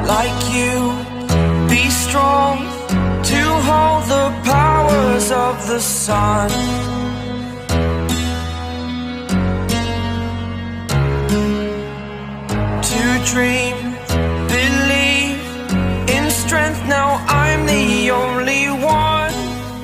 like you. Be strong to hold the powers of the sun. To dream, believe in strength. Now I'm the only one.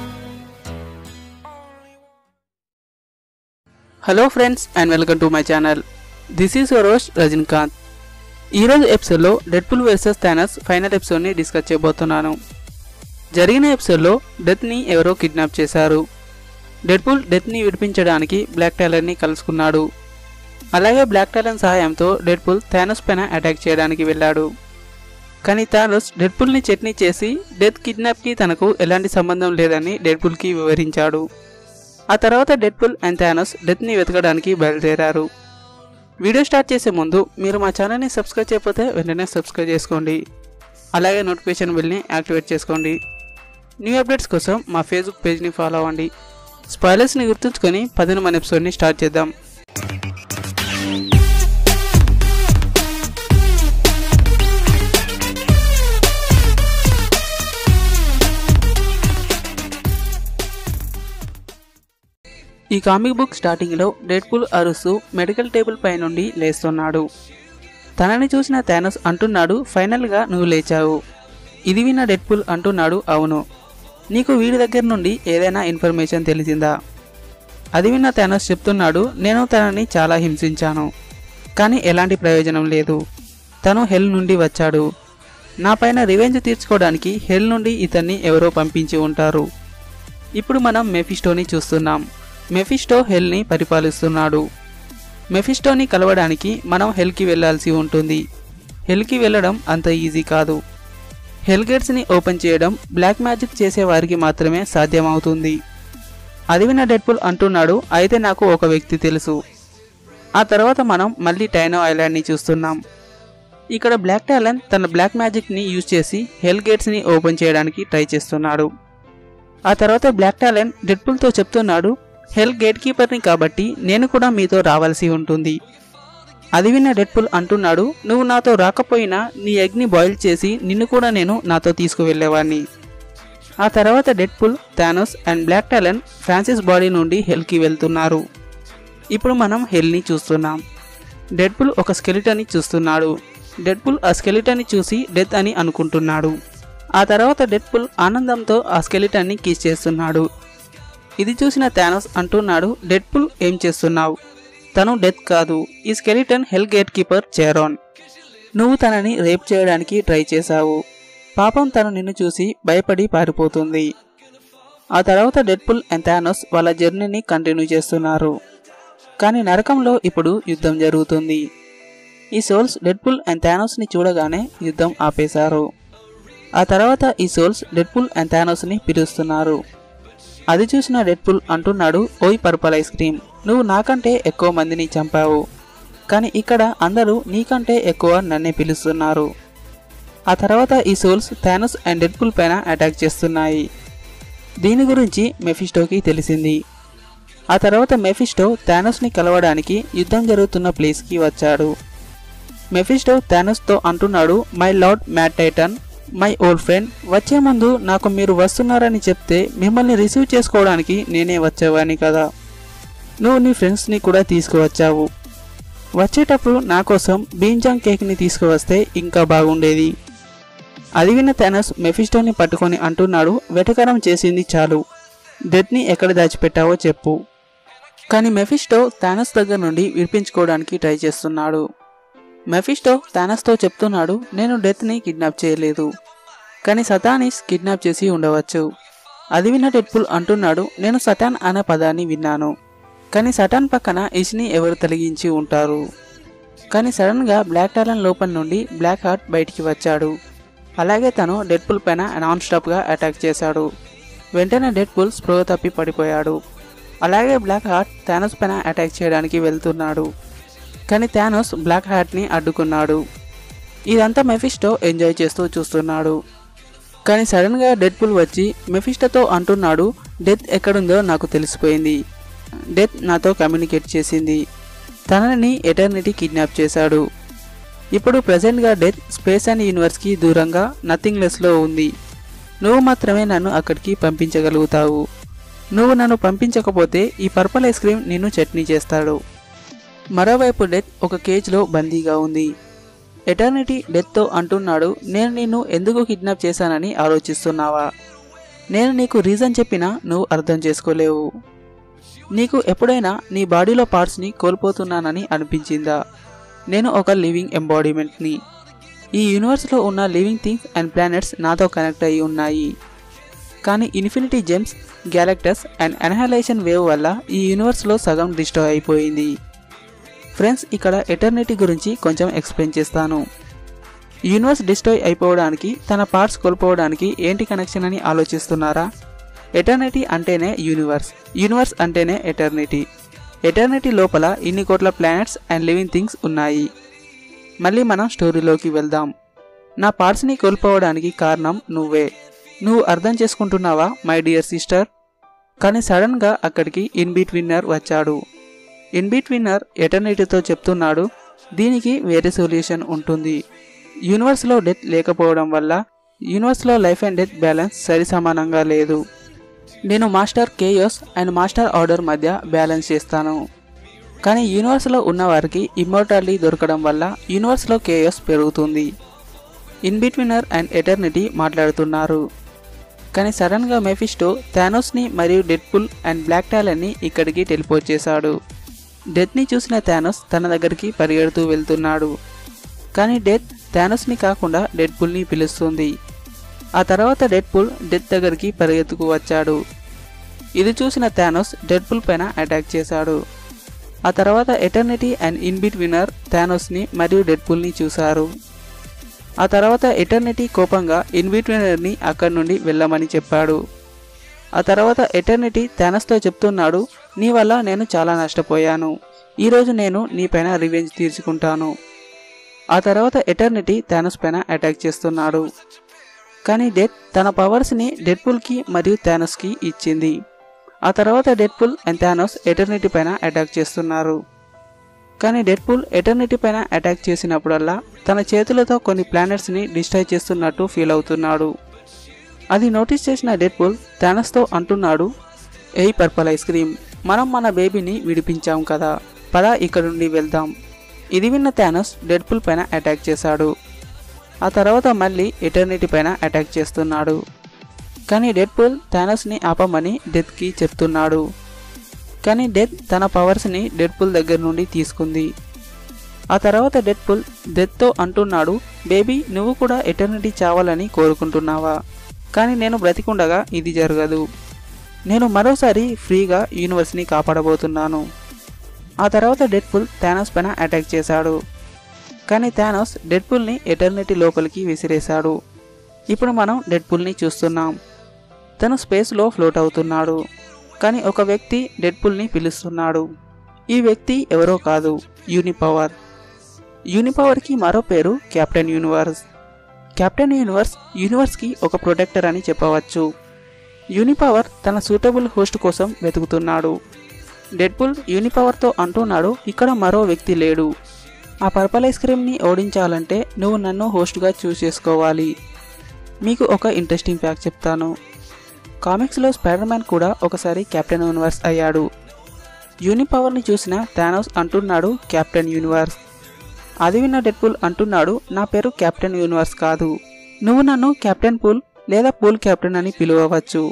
Hello friends and welcome to my channel this is your Rajinikanth ఈరోజు ఎపిసోడ్లో Deadpool versus Thanos final ఎపిసోడ్ని discuss చేయబోతున్నాను జరిగిన ఎపిసోడ్లో డెత్ని ఎవరో kidnap చేశారు Deadpool డెత్ని విడిపించడానికి black టైలర్ని కలుసుకున్నాడు అలాగే బ్లాక్ టైలర్ సహాయంతో డెడ్పుల్ థానస్ పైన అటాక్ చేయడానికి వెళ్ళాడు కానీ థానస్ డెడ్పుల్ని చట్నీ చేసి డెత్ కిడ్నాప్కి తనకు ఎలాంటి సంబంధం లేదని డెడ్పుల్కి వివరించాడు ఆ తర్వాత డెడ్పుల్ అండ్ థానస్ డెత్ని వెతకడానికి బయలుదేరారు వీడియో స్టార్ట్ చేసే ముందు మీరు మా ఛానల్ని సబ్స్క్రైబ్ చేయకపోతే వెంటనే సబ్స్క్రైబ్ చేసుకోండి అలాగే నోటిఫికేషన్ బిల్ని యాక్టివేట్ చేసుకోండి న్యూ అప్డేట్స్ కోసం మా ఫేస్బుక్ పేజ్ని ఫాలో అవ్వండి స్పాయిలర్స్ని గుర్తుంచుకొని పదిహేను మన ఎపిసోడ్ని స్టార్ట్ చేద్దాం ఈ కామిక్ బుక్ స్టార్టింగ్లో డెడ్పుల్ అరుస్తూ మెడికల్ టేబుల్ పై నుండి లేస్తున్నాడు తనని చూసిన థానస్ అంటున్నాడు ఫైనల్గా నువ్వు లేచావు ఇది విన్న డెడ్పుల్ అంటున్నాడు అవును నీకు వీడి దగ్గర నుండి ఏదైనా ఇన్ఫర్మేషన్ తెలిసిందా అది విన్న థానస్ చెప్తున్నాడు నేను తనని చాలా హింసించాను కానీ ఎలాంటి ప్రయోజనం లేదు తను హెల్ నుండి వచ్చాడు నా పైన రివెంజ్ తీర్చుకోవడానికి హెల్ నుండి ఇతన్ని ఎవరో పంపించి ఉంటారు ఇప్పుడు మనం మెఫిస్టోని చూస్తున్నాం మెఫిస్టో హెల్ని పరిపాలిస్తున్నాడు మెఫిస్టోని కలవడానికి మనం హెల్కి వెళ్ళాల్సి ఉంటుంది హెల్కి వెళ్ళడం అంత ఈజీ కాదు హెల్ గేట్స్ని ఓపెన్ చేయడం బ్లాక్ మ్యాజిక్ చేసే వారికి మాత్రమే సాధ్యమవుతుంది అది విన్న డెడ్పుల్ అంటున్నాడు అయితే నాకు ఒక వ్యక్తి తెలుసు ఆ తర్వాత మనం మళ్ళీ టైనో ఐలాండ్ని చూస్తున్నాం ఇక్కడ బ్లాక్ టాలెన్ తన బ్లాక్ మ్యాజిక్ని యూజ్ చేసి హెల్ గేట్స్ని ఓపెన్ చేయడానికి ట్రై చేస్తున్నాడు ఆ తర్వాత బ్లాక్ టాలెన్ డెడ్పుల్తో చెప్తున్నాడు హెల్ గేట్ కీపర్ని కాబట్టి నేను కూడా మీతో రావాల్సి ఉంటుంది అది విన్న డెడ్పుల్ అంటున్నాడు నువ్వు నాతో రాకపోయినా నీ ఎగ్ని బాయిల్ చేసి నిన్ను కూడా నేను నాతో తీసుకువెళ్ళేవాడిని ఆ తర్వాత Deadpool Thanos and Black Talon Francis body నుండి హెల్కి వెళ్తున్నారు ఇప్పుడు మనం హెల్ని చూస్తున్నాం డెడ్పుల్ ఒక స్కెలిటన్ని చూస్తున్నాడు డెడ్పుల్ ఆ స్కెలిటన్ని చూసి డెత్ అని అనుకుంటున్నాడు ఆ తర్వాత డెడ్పుల్ ఆనందంతో ఆ స్కెలిటన్ని కిస్ చేస్తున్నాడు ఇది చూసిన థానోస్ అంటున్నాడు డెడ్పుల్ ఏం చేస్తున్నావు తను డెత్ కాదు ఈ skeleton hell gate keeper Charon నువ్వు తనని రేప్ చేయడానికి ట్రై చేశావు పాపం తను నిన్ను చూసి భయపడి పారిపోతుంది ఆ తర్వాత డెడ్పుల్ అండ్ థానోస్ వాళ్ళ జర్నీని కంటిన్యూ చేస్తున్నారు కానీ నరకంలో ఇప్పుడు యుద్ధం జరుగుతుంది ఈ సోల్స్ డెడ్పుల్ అండ్ థానోస్ని చూడగానే యుద్ధం ఆపేశారు ఆ తర్వాత ఈ సోల్స్ డెడ్పుల్ అండ్ థానోస్ని పిలుస్తున్నారు అది చూసిన డెడ్పుల్ అంటున్నాడు ఓయ్ పర్పల్ ఐస్ క్రీమ్ నువ్వు నాకంటే ఎక్కువ మందిని చంపావు కానీ ఇక్కడ అందరూ నీకంటే ఎక్కువ నన్నే పిలుస్తున్నారు ఆ తర్వాత ఈ సోల్స్ థానస్ అండ్ డెడ్పుల్ పైన అటాక్ చేస్తున్నాయి దీని గురించి మెఫిస్టోకి తెలిసింది ఆ తర్వాత మెఫిస్టో థానస్ని కలవడానికి యుద్ధం జరుగుతున్న ప్లేస్కి వచ్చాడు మెఫిస్టో థానస్తో అంటున్నాడు my lord mad Titan my old friend వచ్చే ముందు నాకు మీరు వస్తున్నారని చెప్తే మిమ్మల్ని రిసీవ్ చేసుకోవడానికి నేనే వచ్చేవాడిని కదా నువ్వు నీ ఫ్రెండ్స్ని కూడా తీసుకువచ్చావు వచ్చేటప్పుడు నా కోసం బీంజాంగ్ కేక్ని తీసుకువస్తే ఇంకా బాగుండేది అది విన్న థానస్ మెఫిస్టోని పట్టుకొని అంటున్నాడు వెటకరం చేసింది చాలు డెత్ని ఎక్కడ దాచిపెట్టావో చెప్పు కానీ మెఫిస్టో థానస్ దగ్గర నుండి విడిపించుకోవడానికి ట్రై చేస్తున్నాడు మెఫిస్టో థానస్తో చెప్తున్నాడు నేను డెత్ని కిడ్నాప్ చేయలేదు కానీ సతానిస్ కిడ్నాప్ చేసి ఉండవచ్చు అది విన్న డెడ్పుల్ అంటున్నాడు నేను సటాన్ అనే పదాన్ని విన్నాను కానీ సటాన్ పక్కన ఇష్ని ఎవరు తొలగించి ఉంటారు కానీ సడన్గా బ్లాక్ టాలన్ లోపల నుండి బ్లాక్ హార్ట్ బయటికి వచ్చాడు అలాగే తను డెడ్పుల్ పైన నాన్ స్టాప్గా అటాక్ చేశాడు వెంటనే డెడ్పుల్ స్పృహ తప్పి పడిపోయాడు అలాగే బ్లాక్ హార్ట్ థానోస్ పైన అటాక్ చేయడానికి వెళ్తున్నాడు కానీ థానోస్ బ్లాక్ హార్ట్ని అడ్డుకున్నాడు ఇదంతా మెఫిస్టో ఎంజాయ్ చేస్తూ చూస్తున్నాడు కానీ సడన్గా డెడ్పుల్ వచ్చి మెఫిస్టోతో అంటున్నాడు డెత్ ఎక్కడుందో నాకు తెలిసిపోయింది డెత్ నాతో కమ్యూనికేట్ చేసింది తనని ఎటర్నిటీ కిడ్నాప్ చేశాడు ఇప్పుడు ప్రజెంట్గా డెత్ స్పేస్ అండ్ యూనివర్స్కి దూరంగా నథింగ్లెస్లో ఉంది నువ్వు మాత్రమే నన్ను అక్కడికి పంపించగలుగుతావు నువ్వు నన్ను పంపించకపోతే ఈ పర్పల్ ఐస్ క్రీమ్ నిన్ను చట్నీ చేస్తాడు మరోవైపు డెత్ ఒక కేజ్లో బందీగా ఉంది ఎటర్నిటీ డెత్తో అంటున్నాడు నేను నిన్ను ఎందుకు కిడ్నాప్ చేశానని ఆలోచిస్తున్నావా నేను నీకు రీజన్ చెప్పినా నువ్వు అర్థం చేసుకోలేవు నీకు ఎప్పుడైనా నీ బాడీలో పార్ట్స్ని కోల్పోతున్నానని అనిపించిందా నేను ఒక లివింగ్ ఎంబాడిమెంట్ని ఈ యూనివర్స్లో ఉన్న లివింగ్ థింగ్స్ అండ్ ప్లానెట్స్ నాతో కనెక్ట్ అయి ఉన్నాయి కానీ infinity gems Galactus and annihilation wave వల్ల ఈ యూనివర్స్లో సగం డిస్ట్రాయ్ అయిపోయింది ఫ్రెండ్స్ ఇక్కడ ఎటర్నిటీ గురించి కొంచెం ఎక్స్ప్లెయిన్ చేస్తాను యూనివర్స్ డిస్ట్రాయ్ అయిపోవడానికి తన పార్ట్స్ కోల్పోవడానికి ఏంటి కనెక్షన్ అని ఆలోచిస్తున్నారా ఎటర్నిటీ అంటేనే యూనివర్స్ యూనివర్స్ అంటేనే ఎటర్నిటీ ఎటర్నిటీ లోపల ఇన్ని కోట్ల ప్లానెట్స్ అండ్ లివింగ్ థింగ్స్ ఉన్నాయి మళ్ళీ మనం స్టోరీలోకి వెళ్దాం నా పార్ట్స్ని కోల్పోవడానికి కారణం నువ్వే నువ్వు అర్థం చేసుకుంటున్నావా మై డియర్ సిస్టర్ కానీ సడన్గా అక్కడికి ఇన్ బిట్వీనర్ వచ్చాడు ఇన్ బిట్వీనర్ ఎటర్నిటీతో చెప్తున్నాడు దీనికి వేరే సొల్యూషన్ ఉంటుంది యూనివర్స్లో డెత్ లేకపోవడం వల్ల యూనివర్స్లో లైఫ్ అండ్ డెత్ బ్యాలెన్స్ సరి సమానంగా లేదు నేను master chaos and master order మధ్య బ్యాలెన్స్ చేస్తాను కానీ యూనివర్స్లో ఉన్న వారికి ఇమ్మోర్టాలిటీ దొరకడం వల్ల యూనివర్స్లో కేయోస్ పెరుగుతుంది ఇన్ బిట్వీనర్ అండ్ ఎటర్నిటీ మాట్లాడుతున్నారు కానీ సడన్గా మెఫిస్టో థానోస్ని మరియు డెడ్పుల్ అండ్ బ్లాక్ టాలన్ని ఇక్కడికి టెలిపోర్ట్ చేశాడు డెత్ని చూసిన థానోస్ తన దగ్గరికి పరిగెడుతూ వెళ్తున్నాడు కానీ డెత్ థానోస్ని కాకుండా డెడ్పుల్ని పిలుస్తుంది ఆ తర్వాత డెడ్పుల్ డెత్ దగ్గరికి పరిగెత్తుకు వచ్చాడు ఇది చూసిన థానోస్ డెడ్పుల్ పైన అటాక్ చేశాడు ఆ తర్వాత ఎటర్నిటీ అండ్ ఇన్ బిట్వీనర్ థానోస్ని మరియు డెడ్పుల్ని చూశారు ఆ తర్వాత ఎటర్నిటీ కోపంగా ఇన్బిట్వీనర్ని అక్కడి నుండి వెళ్ళమని చెప్పాడు ఆ తర్వాత ఎటర్నిటీ థానస్తో చెప్తున్నాడు నీ వల్ల నేను చాలా నష్టపోయాను ఈరోజు నేను నీపైన రివెంజ్ తీర్చుకుంటాను ఆ తర్వాత ఎటర్నిటీ థానస్ పైన అటాక్ చేస్తున్నాడు కానీ డెత్ తన పవర్స్ని డెడ్పుల్కి మరియు థానస్కి ఇచ్చింది ఆ తర్వాత డెడ్పుల్ అండ్ థానోస్ ఎటర్నిటీ పైన అటాక్ చేస్తున్నారు కానీ డెడ్పుల్ ఎటర్నిటీ పైన అటాక్ చేసినప్పుడల్లా తన చేతులతో కొన్ని ప్లానెట్స్ని డిస్ట్రాయ్ చేస్తున్నట్టు ఫీల్ అవుతున్నాడు అది నోటీస్ చేసిన డెడ్పుల్ థానస్తో అంటున్నాడు ఏయ్ పర్పల్ ఐస్ క్రీమ్ మనం మన బేబీని విడిపించాం కదా పద ఇక్కడ నుండి వెళ్దాం ఇది విన్న థానస్ డెడ్పుల్ పైన అటాక్ చేశాడు ఆ తర్వాత మళ్ళీ ఎటర్నిటీ పైన అటాక్ చేస్తున్నాడు కానీ డెడ్పుల్ థానస్ని ఆపమని డెత్కి చెప్తున్నాడు కానీ డెత్ తన పవర్స్ని డెడ్పుల్ దగ్గర నుండి తీసుకుంది ఆ తర్వాత డెడ్పుల్ డెత్తో అంటున్నాడు బేబీ నువ్వు కూడా ఎటర్నిటీ చావాలని కోరుకుంటున్నావా కానీ నేను బ్రతికుండగా ఇది జరగదు నేను మరోసారి ఫ్రీగా యూనివర్స్ని కాపాడబోతున్నాను ఆ తర్వాత డెడ్పుల్ థానస్ పైన అటాక్ చేశాడు కానీ థానోస్ డెడ్పుల్ని ఎటర్నిటీ లోపలికి విసిరేశాడు ఇప్పుడు మనం డెడ్పుల్ని చూస్తున్నాం తను స్పేస్లో ఫ్లోట్ అవుతున్నాడు కానీ ఒక వ్యక్తి డెడ్పుల్ని పిలుస్తున్నాడు ఈ వ్యక్తి ఎవరో కాదు యూనిపవర్ యూనిపవర్కి మరో పేరు కెప్టెన్ యూనివర్స్ కెప్టెన్ యూనివర్స్ యూనివర్స్కి ఒక ప్రొటెక్టర్ అని చెప్పవచ్చు యూనిపవర్ తన సూటబుల్ హోస్ట్ కోసం వెతుకుతున్నాడు డెడ్పుల్ యూనిపవర్తో అంటున్నాడు ఇక్కడ మరో వ్యక్తి లేడు ఆ పర్పల్ ఐస్ క్రీమ్ని ఓడించాలంటే నువ్వు నన్ను హోస్ట్గా చూస్ చేసుకోవాలి మీకు ఒక ఇంట్రెస్టింగ్ ఫ్యాక్ట్ చెప్తాను కామిక్స్లో స్పైడర్ మ్యాన్ కూడా ఒకసారి కెప్టెన్ యూనివర్స్ అయ్యాడు యూనిపవర్ని చూసిన థానోస్ అంటున్నాడు కెప్టెన్ యూనివర్స్ అది విన్న డెడ్పుల్ అంటున్నాడు నా పేరు కెప్టెన్ యూనివర్స్ కాదు నువ్వు నన్ను కెప్టెన్ పూల్ లేదా పూల్ కెప్టెన్ అని పిలువవచ్చు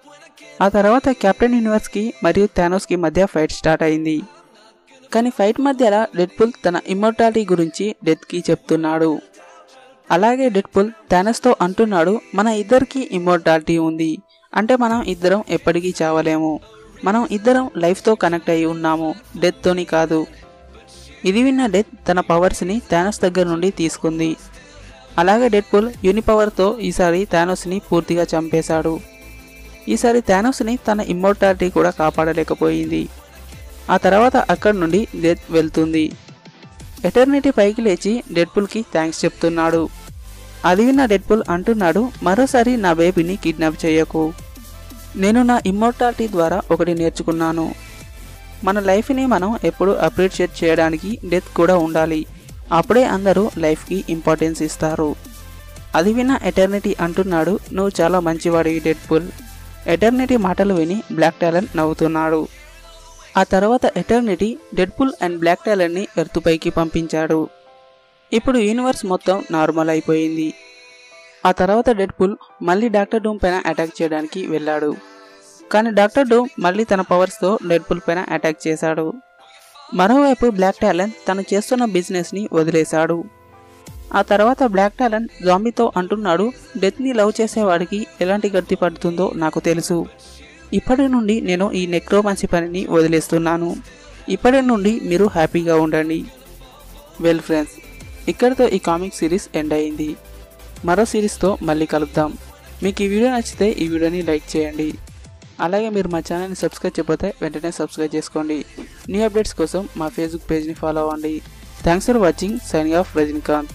ఆ తర్వాత కెప్టెన్ యూనివర్స్కి మరియు థానోస్కి మధ్య ఫైట్ స్టార్ట్ అయింది కానీ ఫైట్ మధ్యలో డెడ్పుల్ తన ఇమ్మోర్టాలిటీ గురించి డెత్కి చెప్తున్నాడు అలాగే డెడ్పుల్ థానస్తో అంటున్నాడు మన ఇద్దరికి ఇమ్మోర్టాలిటీ ఉంది అంటే మనం ఇద్దరం ఎప్పటికీ చావలేము మనం ఇద్దరం లైఫ్తో కనెక్ట్ అయి ఉన్నాము డెత్తోని కాదు ఇది విన్న డెత్ తన పవర్స్ని థానస్ దగ్గర నుండి తీసుకుంది అలాగే డెడ్పుల్ యూనిపవర్తో ఈసారి థానోస్ని పూర్తిగా చంపేశాడు ఈసారి థానోస్ని తన ఇమ్మోర్టాలిటీ కూడా కాపాడలేకపోయింది ఆ తర్వాత అక్కడి నుండి డెత్ వెళ్తుంది ఎటర్నిటీ పైకి లేచి డెడ్పుల్కి థ్యాంక్స్ చెప్తున్నాడు అది విన్న డెడ్పుల్ అంటున్నాడు మరోసారి నా బేబీని కిడ్నాప్ చేయకు నేను నా ఇమ్మోర్టాలిటీ ద్వారా ఒకటి నేర్చుకున్నాను మన లైఫ్ని మనం ఎప్పుడు అప్రిషియేట్ చేయడానికి డెత్ కూడా ఉండాలి అప్పుడే అందరూ లైఫ్కి ఇంపార్టెన్స్ ఇస్తారు అది విన్న ఎటర్నిటీ అంటున్నాడు నువ్వు చాలా మంచివాడివి డెడ్పుల్ ఎటర్నిటీ మాటలు విని బ్లాక్ టాలెంట్ నవ్వుతున్నాడు ఆ తర్వాత ఎటర్నిటీ డెడ్పుల్ అండ్ బ్లాక్ టాలెంట్ని ఎర్తుపైకి పంపించాడు ఇప్పుడు యూనివర్స్ మొత్తం నార్మల్ అయిపోయింది ఆ తర్వాత డెడ్పుల్ మళ్ళీ డాక్టర్ డూమ్ పైన అటాక్ చేయడానికి వెళ్ళాడు కానీ డాక్టర్ డూమ్ మళ్ళీ తన పవర్స్తో డెడ్పుల్ పైన అటాక్ చేశాడు మరోవైపు బ్లాక్ టాలెంట్ తను చేస్తున్న బిజినెస్ని వదిలేశాడు ఆ తర్వాత బ్లాక్ టాలెంట్ జాంబీతో అంటున్నాడు డెత్ని లవ్ చేసేవాడికి ఎలాంటి గడ్డి పడుతుందో నాకు తెలుసు ఇప్పటి నుండి నేను ఈ నెక్రోమాన్సీ పనిని వదిలేస్తున్నాను ఇప్పటి నుండి మీరు హ్యాపీగా ఉండండి వెల్ ఫ్రెండ్స్ ఇక్కడితో ఈ కామిక్ సిరీస్ ఎండ్ అయింది మరో సిరీస్తో మళ్ళీ కలుద్దాం మీకు ఈ వీడియో నచ్చితే ఈ వీడియోని లైక్ చేయండి అలాగే మీరు మా ఛానల్ని సబ్స్క్రైబ్ చేయకపోతే వెంటనే సబ్స్క్రైబ్ చేసుకోండి న్యూ అప్డేట్స్ కోసం మా ఫేస్బుక్ పేజ్ని ఫాలో అవ్వండి thanks for watching signing off Rajinikanth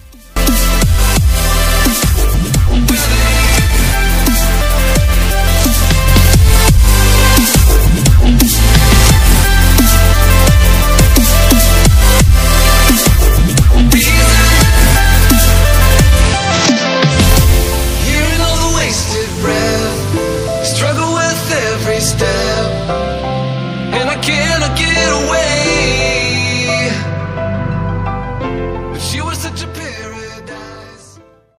Hearing all the wasted breath, struggle with every step.